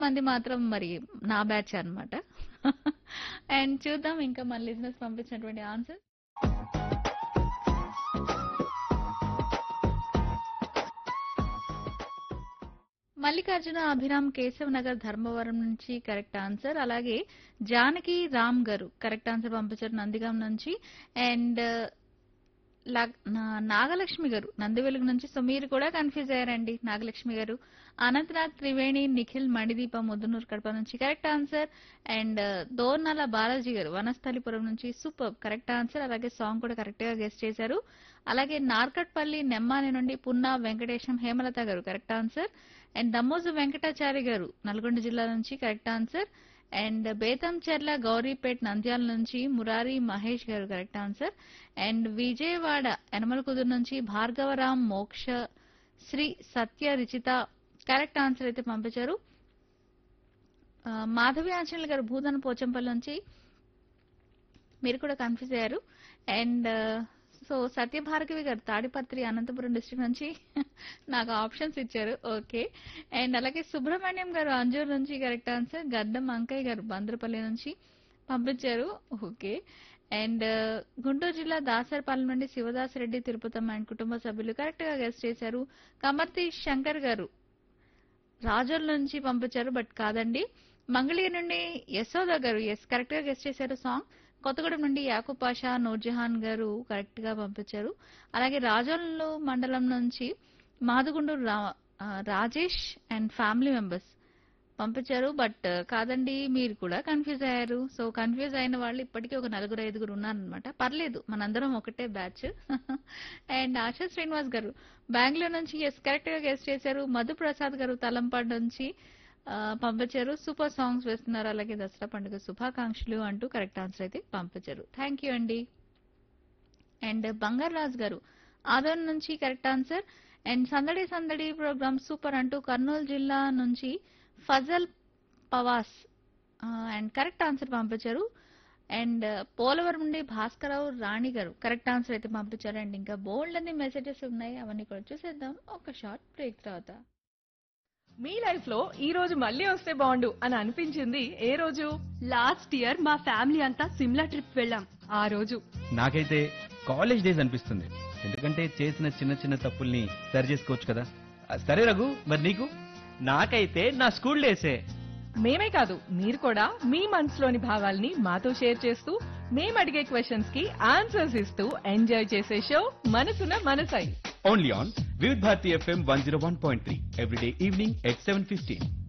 మంది మాత్రం మరి నా బ్యాచ్ అన్నమాట అండ్ చూద్దాం ఇంకా మన లిజినెస్ పంపించినటువంటి ఆన్సర్ మల్లికార్జున అభిరామ్ కేశవ్ నగర్ ధర్మవరం నుంచి కరెక్ట్ ఆన్సర్ అలాగే జానకి రామ్ గారు కరెక్ట్ ఆన్సర్ పంపించారు నందిగాం నుంచి అండ్ లా- నా- నాగలక్ష్మి గారు నందివెలుగు నుంచి సో మీరు కూడా కన్ఫ్యూజ్ అయ్యారండి నాగలక్ష్మి గారు అనంతనాథ్ త్రివేణి నిఖిల్ మణిదీప ముద్దునూరు కడప నుంచి correct answer and Dornala Balaji garu Vanasthalipuram నుంచి సూపర్ కరెక్ట్ ఆన్సర్ అలాగే సాంగ్ కూడా కరెక్ట్ గా గెస్ట్ చేశారు అలాగే నార్కట్పల్లి నెమ్మాని నుండి Punna Venkatesham Hemalatha garu correct answer and Dammoju Venkatachari garu Nalgonda జిల్లా నుంచి correct answer and Bethamcherla Gouripet Nandyal నుంచి Murari Mahesh garu correct answer and Vijayawada Yanamalakuduru నుంచి భార్గవరాం మోక్ష శ్రీ సత్య రిచిత కరెక్ట్ ఆన్సర్ అయితే పంపించారు ఆ, మాధవి ఆంజనేయులు గారు భూధన పోచంపల్లి నుంచి మీరు కూడా కన్ఫ్యూజ్ అయ్యారు అండ్ సో సత్యభార్గవి గారు తాడిపత్రి అనంతపురం డిస్ట్రిక్ట్ నుంచి నాకు ఆప్షన్స్ ఇచ్చారు ఓకే అండ్ అలాగే సుబ్రహ్మణ్యం గారు అంజూర్ నుంచి కరెక్ట్ ఆన్సర్ గద్దం అంకయ్య గారు బంద్రపల్లి నుంచి పంపించారు ఓకే అండ్ గుంటూరు జిల్లా దాసరపాలెం నుండి శివదాస్ రెడ్డి తిరుపతమ్మ అండ్ కుటుంబ సభ్యులు కరెక్ట్ గా గెస్ట్ చేశారు కమర్తి శంకర్ గారు రాజోల్ నుంచి పంపించారు బట్ కాదండి మంగళగిరి నుండి యశోద గారు ఎస్ కరెక్ట్ గా గెస్ట్ చేశారు సాంగ్ కొత్తగూడెం నుండి యాకూబ్ పాషా నూర్జహాన్ గారు కరెక్ట్ గా పంపించారు అలాగే రాజోలు మండలం నుంచి మాదుగుండూరు రా- ఆ, రాజేష్ అండ్ ఫ్యామిలీ మెంబర్స్ పంపించారు బట్ కాదండి మీరు కూడా కన్ఫ్యూజ్ అయ్యారు సో కన్ఫ్యూజ్ అయిన వాళ్ళు ఇప్పటికీ ఒక నలుగురు ఐదుగురు ఉన్నారనమాట పర్లేదు మనందరం ఒకటే బ్యాచ్ అండ్ ఆశా శ్రీనివాస్ గారు బెంగళూరు నుంచి ఎస్ కరెక్ట్ గా గెస్ట్ చేశారు మధు ప్రసాద్ గారు తలంపాడు నుంచి ఆ, పంపించారు సూపర్ సాంగ్స్ వేస్తున్నారు అలాగే దసరా పండుగ శుభాకాంక్షలు అంటూ కరెక్ట్ ఆన్సర్ అయితే పంపించారు థ్యాంక్ యూ అండి అండ్ బంగారు రాజు గారు ఆదోన్ నుంచి కరెక్ట్ ఆన్సర్ అండ్ సందడి సందడి ప్రోగ్రామ్ సూపర్ అంటూ కర్నూలు జిల్లా నుంచి Fazal Pawas and correct answer పంపించారు అండ్ పోలవరం నుండి భాస్కరరావు రాణి గారు కరెక్ట్ ఆన్సర్ అయితే పంపించారు అండ్ ఇంకా బోల్డ్ అన్ని మెసేజెస్ ఉన్నాయి అవన్నీ కూడా చూసేద్దాం ఒక షార్ట్ బ్రేక్ తర్వాత మీ లైఫ్ లో ఈ రోజు మళ్ళీ వస్తే బాగుండు అని అనిపించింది ఏ రోజు లాస్ట్ ఇయర్ మా ఫ్యామిలీ అంతా సిమ్లా ట్రిప్ వెళ్ళాం ఆ రోజు నాకైతే కాలేజ్ డేస్ అనిపిస్తుంది ఎందుకంటే చేసిన చిన్న చిన్న తప్పుల్ని సరి చేసుకోవచ్చు కదా ఆ, సరే రఘు మరి నీకు నాకైతే నా స్కూల్ డేసే మేమే కాదు మీరు కూడా మీ మనసులోని భావాల్ని మాతో షేర్ చేస్తూ మేము అడిగే క్వశ్చన్స్ కి ఆన్సర్స్ ఇస్తూ ఎంజాయ్ చేసే show Manasuna Manasai only on Vividh Bharati FM one zero one point three every day evening at seven fifteen